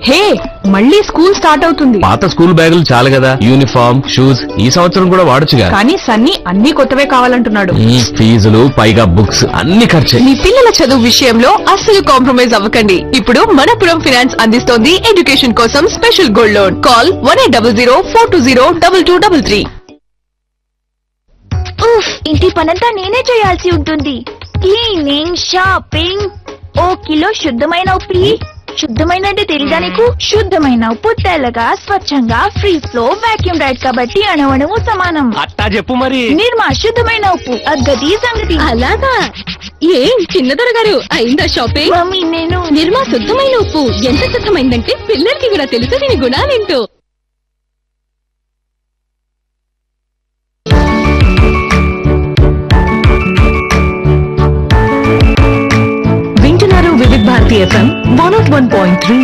హే మళ్ళీ school start అవుతుంది పాత స్కూల్ బ్యాగులు చాలు కదా యూనిఫామ్ షూస్ ఈ సంవత్సరం కూడా వాడొచ్చుగా కానీ సన్నీ అన్ని కొత్తవే కావాలంటున్నాడు ఈ ఫీజులు పైగా బుక్స్ అన్ని ఖర్చే మీ పిల్లల చదువు విషయంలో అస్సలు కాంప్రమైజ్ అవ్వకండి ఇప్పుడు మనపురం ఫినాన్స్ అందిస్తోంది ఎడ్యుకేషన్ కోసం special gold loan call one eight double zero four two zero double two double three ఉఫ్ ఇంటి పనంతా నేనే చేయాల్సి ఉంటుంది క్లీనింగ్ షాపింగ్ ఓ కిలో శుద్ధమైన ఉప్పు ఇయ్యి. శుద్ధమైన అంటే తెలీదా నీకు శుద్ధమైన ఉప్పు తెల్లగా స్వచ్ఛంగా ఫ్రీ ఫ్లో వాక్యూమ్ రైడ్ కాబట్టి అణవణము సమానం అట్టా చెప్పు మరి నిర్మా శుద్ధమైన ఉప్పు అగ్గది సంగతి అలాగా ఏం చిన్నదొర గారు అయిందా షాపింగ్ మమ్మీ నేను నిర్మా శుద్ధమైన ఉప్పు ఎంత శుద్ధమైందంటే పిల్లలకి కూడా తెలుసు దీని గుణాలేంటో వింటున్నారు Vividh Bharati FM one of one point three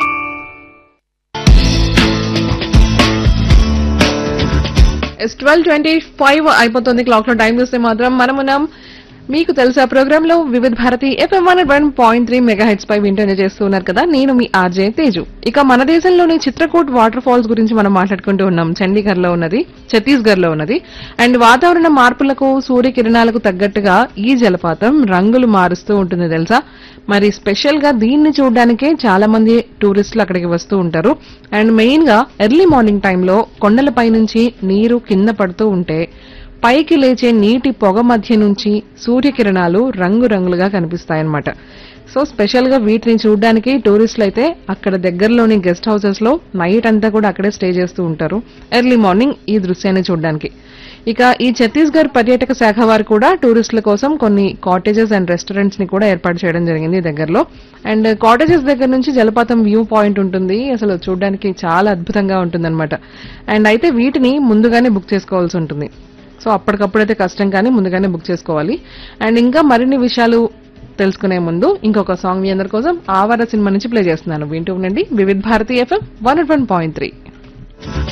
twelve twenty five అయిపోతుంది క్లాక్ లో టైం చూస్తే మాత్రం మనమున్నాం మీకు తెలుసా ప్రోగ్రామ్ లో Vividh Bharati FM one one point three megahertz పై వింటూనే చేస్తూ ఉన్నారు కదా నేను మీ ఆర్జే తేజు ఇక మన దేశంలోని చిత్రకూట్ వాటర్ ఫాల్స్ గురించి మనం మాట్లాడుకుంటూ ఉన్నాం చండీగఢ్ లో ఉన్నది ఛత్తీస్గఢ్ లో ఉన్నది అండ్ వాతావరణ మార్పులకు సూర్యకిరణాలకు తగ్గట్టుగా ఈ జలపాతం రంగులు మారుస్తూ ఉంటుంది తెలుసా మరి స్పెషల్ గా దీన్ని చూడడానికే చాలా మంది టూరిస్టులు అక్కడికి వస్తూ ఉంటారు అండ్ మెయిన్ గా ఎర్లీ మార్నింగ్ టైంలో కొండలపై నుంచి నీరు కింద పడుతూ ఉంటే పైకి లేచే నీటి పొగ మధ్య నుంచి సూర్యకిరణాలు రంగురంగులుగా కనిపిస్తాయన్నమాట సో స్పెషల్ గా వీటిని చూడడానికి టూరిస్టులు అయితే అక్కడ దగ్గరలోని గెస్ట్ హౌసెస్ లో నైట్ అంతా కూడా అక్కడే స్టే చేస్తూ ఉంటారు ఎర్లీ మార్నింగ్ ఈ దృశ్యాన్ని చూడడానికి ఇక ఈ ఛత్తీస్గఢ్ పర్యాటక శాఖ వారు కూడా టూరిస్టుల కోసం కొన్ని కాటేజెస్ అండ్ రెస్టారెంట్స్ ని కూడా ఏర్పాటు చేయడం జరిగింది ఈ దగ్గరలో అండ్ కాటేజెస్ దగ్గర నుంచి జలపాతం వ్యూ పాయింట్ ఉంటుంది అసలు చూడడానికి చాలా అద్భుతంగా ఉంటుందన్నమాట అండ్ అయితే వీటిని ముందుగానే బుక్ చేసుకోవాల్సి ఉంటుంది సో అప్పటికప్పుడైతే కష్టం కానీ ముందుగానే బుక్ చేసుకోవాలి అండ్ ఇంకా మరిన్ని విషయాలు తెలుసుకునే ముందు ఇంకొక సాంగ్ మీ అందరి కోసం ఆవార సినిమా నుంచి ప్లే చేస్తున్నాను వింటూ ఉండండి Vividh Bharati FM one one point three